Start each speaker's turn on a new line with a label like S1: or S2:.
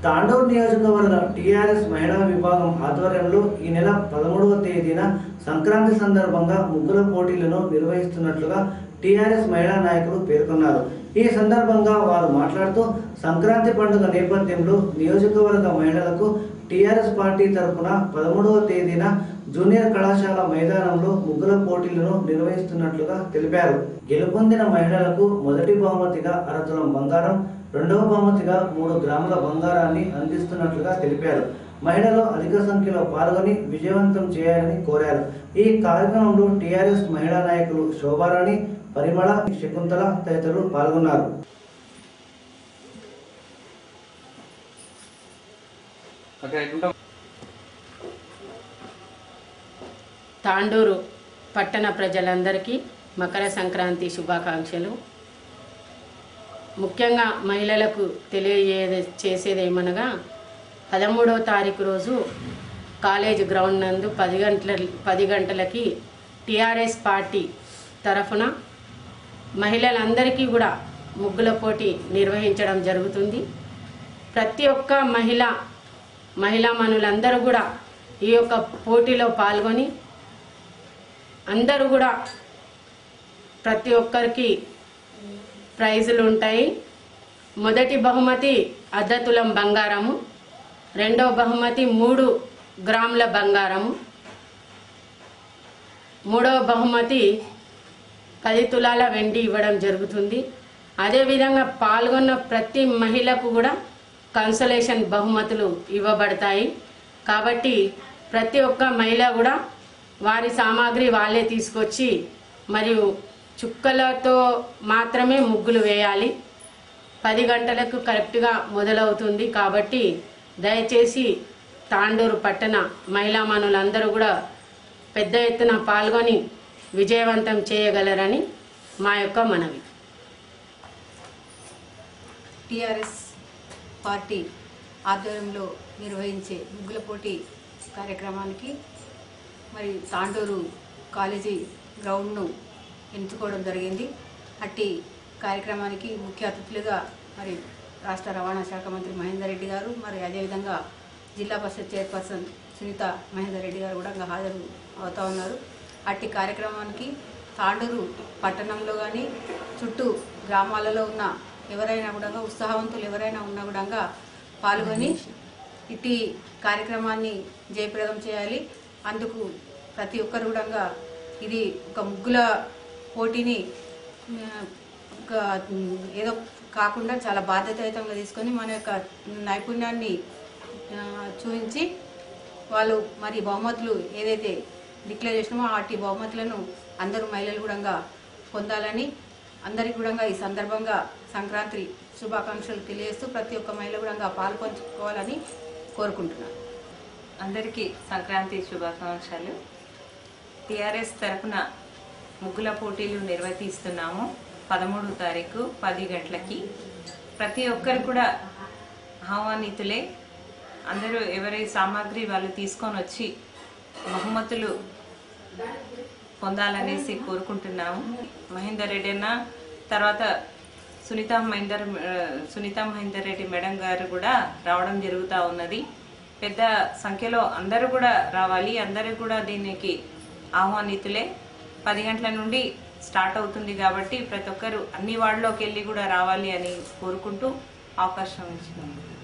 S1: తాండూరు నియోజకవర్గ టీఆర్ఎస్ మహిళా విభాగం ఆధ్వర్యంలో ఈ నెల పదమూడవ తేదీన సంక్రాంతి సందర్భంగా ముగ్గుల పోటీలను నిర్వహిస్తున్నట్లుగా టీఆర్ఎస్ మహిళా నాయకులు పేర్కొన్నారు ఈ సందర్భంగా వారు మాట్లాడుతూ సంక్రాంతి పండుగ నేపథ్యంలో నియోజకవర్గ మహిళలకు టీఆర్ఎస్ పార్టీ తరఫున పదమూడవ తేదీన జూనియర్ కళాశాల మైదానంలో ముగ్గుల పోటీలను నిర్వహిస్తున్నట్లుగా తెలిపారు గెలుపొందిన మహిళలకు మొదటి బహుమతిగా అరతులం బంగారం రెండవ బహుమతిగా మూడు గ్రాముల బంగారాన్ని అందిస్తున్నట్లుగా తెలిపారు మహిళలు అధిక సంఖ్యలో పాల్గొని విజయవంతం చేయాలని కోరారు ఈ కార్యక్రమంలో టీఆర్ఎస్ మహిళా నాయకులు శోభారాణి పరిమళ శకుంతల తదితరులు పాల్గొన్నారు
S2: ఓకే ఎట్లుంటాం
S3: తాండూరు పట్టణ ప్రజలందరికీ మకర సంక్రాంతి శుభాకాంక్షలు ముఖ్యంగా మహిళలకు తెలియజే చేసేది ఏమనగా పదమూడవ తారీఖు రోజు కాలేజ్ గ్రౌండ్ నందు పది గంటల పది గంటలకి టీఆర్ఎస్ పార్టీ తరఫున మహిళలందరికీ కూడా ముగ్గుల పోటీ నిర్వహించడం జరుగుతుంది ప్రతి ఒక్క మహిళ మహిళా మనులందరూ కూడా ఈ యొక్క పోటీలో పాల్గొని అందరూ కూడా ప్రతి ఒక్కరికి ప్రైజులు ఉంటాయి మొదటి బహుమతి అర్ధతులం బంగారము రెండవ బహుమతి మూడు గ్రాముల బంగారము మూడవ బహుమతి పది తులాల వెండి ఇవ్వడం జరుగుతుంది అదేవిధంగా పాల్గొన్న ప్రతి మహిళకు కూడా కన్సలేషన్ బహుమతులు ఇవ్వబడతాయి కాబట్టి ప్రతి ఒక్క మహిళ కూడా వారి సామాగ్రి వాళ్ళే తీసుకొచ్చి మరియు చుక్కలతో మాత్రమే ముగ్గులు వేయాలి పది గంటలకు కరెక్ట్గా మొదలవుతుంది కాబట్టి దయచేసి తాండూరు పట్టణ మహిళా మనులందరూ కూడా పెద్ద ఎత్తున పాల్గొని విజయవంతం చేయగలరని మా యొక్క మనవి
S4: టీఆర్ఎస్ పార్టీ ఆధ్వర్యంలో నిర్వహించే ముగ్గుల పోటీ కార్యక్రమానికి మరి తాండూరు కాలేజీ గ్రౌండ్ను ఎంచుకోవడం జరిగింది అట్టి కార్యక్రమానికి ముఖ్య అతిథులుగా మరి రాష్ట్ర రవాణా శాఖ మంత్రి మహేందర్ రెడ్డి గారు మరి అదేవిధంగా జిల్లా పరిషత్ చైర్పర్సన్ సునీత మహేందర్ రెడ్డి గారు కూడా ఇంకా హాజరు అవుతా ఉన్నారు అట్టి కార్యక్రమానికి తాండూరు పట్టణంలో కానీ చుట్టూ గ్రామాలలో ఉన్న ఎవరైనా కూడా ఉత్సాహవంతులు ఎవరైనా ఉన్నా కూడా పాల్గొని ఇట్టి కార్యక్రమాన్ని జయప్రదం చేయాలి అందుకు ప్రతి ఒక్కరు కూడా ఇది ఒక ముగ్గుల పోటీని ఆ, ఒక ఉమ్, ఏదో కాకుండా చాలా బాధ్యతాయుతంగా తీసుకొని మన యొక్క నైపుణ్యాన్ని ఆ, చూపించి వాళ్ళు మరి బహుమతులు ఏదైతే డిక్లేర్ చేసినామో వాటి బహుమతులను అందరూ మహిళలు కూడా పొందాలని అందరికీ కూడా ఈ సందర్భంగా సంక్రాంతి శుభాకాంక్షలు తెలియజేస్తూ ప్రతి ఒక్క మహిళ కూడా పాల్పంచుకోవాలని కోరుకుంటున్నాను
S5: అందరికీ సంక్రాంతి శుభాకాంక్షలు టిఆర్ఎస్ తరపున ముగ్గుల పోటీలు నిర్వహిస్తున్నాము పదమూడు తారీఖు పది గంటలకి ప్రతి ఒక్కరు కూడా ఆహ్వానితులే అందరూ ఎవరి సామాగ్రి వాళ్ళు తీసుకొని వచ్చి బహుమతులు పొందాలనేసి కోరుకుంటున్నాము మహేందర్ రెడ్డి అన్న తర్వాత సునీత మహేందర్ ఆ, సునీత మహేందర్ రెడ్డి మేడం గారు కూడా రావడం జరుగుతూ ఉన్నది పెద్ద సంఖ్యలో అందరూ కూడా రావాలి అందరూ కూడా దీనికి ఆహ్వానితులే పది గంటల నుండి స్టార్ట్ అవుతుంది కాబట్టి ప్రతి ఒక్కరు అన్ని వార్డులోకి వెళ్ళి కూడా రావాలి అని కోరుకుంటూ అవకాశం ఇచ్చినాము